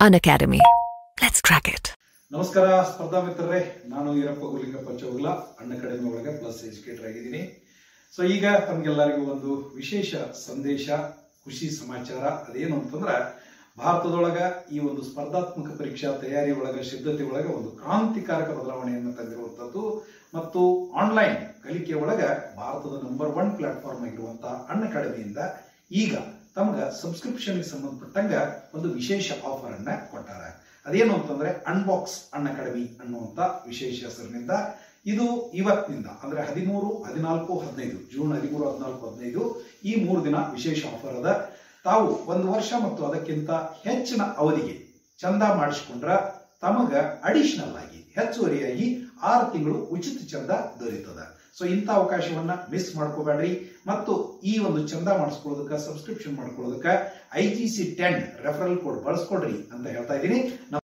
An Academy. Let's crack it. ನಮಸ್ಕಾರ ಸ್ಪರ್ಧಾ ಮಿತ್ರರೇ ನಾನು ಈರಪ್ಪ ಗುಲಿಂಗಪ್ಪ ಚೌಗ್ಲ ಅಣ್ಣ ಕಡಿಮೆ ಒಳಗೆ ಪ್ಲಸ್ ಎಜುಕೇಟರ್ ಆಗಿದ್ದೀನಿ ಸೊ ಈಗ ತಮಗೆಲ್ಲರಿಗೂ ಒಂದು ವಿಶೇಷ ಸಂದೇಶ ಖುಷಿ ಸಮಾಚಾರ ಅದೇನು ಅಂತಂದ್ರೆ ಭಾರತದೊಳಗ ಈ ಒಂದು ಸ್ಪರ್ಧಾತ್ಮಕ ಪರೀಕ್ಷಾ ತಯಾರಿ ಒಳಗ ಸಿದ್ಧತೆ ಒಳಗ ಒಂದು ಕ್ರಾಂತಿಕಾರಕ ಬದಲಾವಣೆಯನ್ನು ತಂದಿರುವಂತದ್ದು ಮತ್ತು ಆನ್ಲೈನ್ ಕಲಿಕೆ ಒಳಗ ಭಾರತದ ನಂಬರ್ ಒನ್ ಪ್ಲಾಟ್ಫಾರ್ಮ್ ಆಗಿರುವಂತಹ ಅಣ್ಣ ಅಕಾಡೆಮಿಯಿಂದ ಈಗ ತಮ್ಗ ಸಬ್ಸ್ಕ್ರಿಪ್ಷನ್ಗೆ ಸಂಬಂಧಪಟ್ಟಂಗ ಒಂದು ವಿಶೇಷ ಆಫರ್ ಅನ್ನ ಕೊಟ್ಟಾರ ಅದೇನು ಅಂತಂದ್ರೆ ಅನ್ಬಾಕ್ಸ್ ಅನ್ ಅಕಾಡೆಮಿ ಅನ್ನುವಂತ ವಿಶೇಷ ಹೆಸರಿನಿಂದ ಇದು ಇವತ್ತಿನಿಂದ ಅಂದ್ರೆ ಹದಿಮೂರು ಹದಿನಾಲ್ಕು ಹದಿನೈದು ಜೂನ್ ಹದಿಮೂರು ಹದಿನಾಲ್ಕು ಹದಿನೈದು ಈ ಮೂರು ದಿನ ವಿಶೇಷ ಆಫರ್ ಅದ ತಾವು ಒಂದು ವರ್ಷ ಮತ್ತು ಅದಕ್ಕಿಂತ ಹೆಚ್ಚಿನ ಅವಧಿಗೆ ಚಂದ ಮಾಡಿಸ್ಕೊಂಡ್ರ ತಮಗ ಅಡಿಷನಲ್ ಆಗಿ ಹೆಚ್ಚುವರಿಯಾಗಿ ಆರು ತಿಂಗಳು ಉಚಿತ ಚಂದ ದೊರೆಯುತ್ತದೆ ಸೊ ಇಂಥ ಅವಕಾಶವನ್ನ ಮಿಸ್ ಮಾಡ್ಕೋಬೇಡ್ರಿ ಮತ್ತು ಈ ಒಂದು ಚಂದ ಮಾಡಿಸ್ಕೊಳ್ಳೋದಕ್ಕೆ ಸಬ್ಸ್ಕ್ರಿಪ್ಷನ್ ಮಾಡ್ಕೊಳ್ಳೋದಕ್ಕೆ I G C ten referral code ಬಳಸ್ಕೊಡ್ರಿ ಅಂತ ಹೇಳ್ತಾ ಇದ್ದೀನಿ